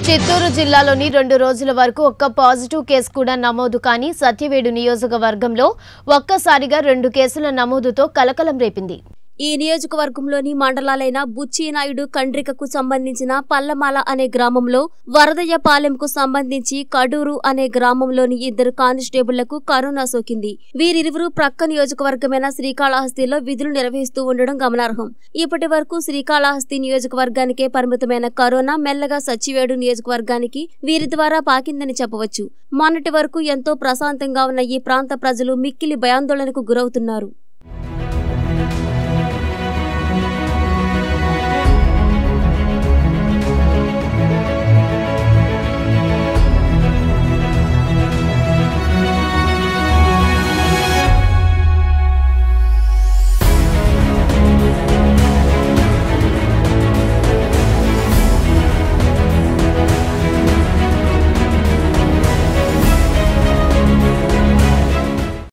చిత్తూరు జిల్లాలోని రెండు రోజుల వరకు ఒక్క పాజిటివ్ కేసు కూడా నమోదు కాని సత్యవేడు నియోజకవర్గంలో ఒక్కసారిగా రెండు కేసుల నమోదుతో కలకలం రేపింది ఈ నియోజకవర్గంలోని మండలాలైన బుచ్చినాయుడు కండ్రికకు సంబంధించిన పల్లమాల అనే గ్రామంలో వరదయ్యపాలెంకు సంబంధించి కడూరు అనే గ్రామంలోని ఇద్దరు కానిస్టేబుళ్లకు కరోనా సోకింది వీరిరువురు ప్రక్క నియోజకవర్గమైన శ్రీకాళహస్తిలో విధులు నిర్వహిస్తూ ఉండడం గమనార్హం ఇప్పటి వరకు శ్రీకాళహస్తి నియోజకవర్గానికే పరిమితమైన కరోనా మెల్లగా సచ్చివేడు నియోజకవర్గానికి వీరి ద్వారా పాకిందని చెప్పవచ్చు మొన్నటి వరకు ఎంతో ప్రశాంతంగా ఉన్న ఈ ప్రాంత ప్రజలు మిక్కిలి భయాందోళనకు గురవుతున్నారు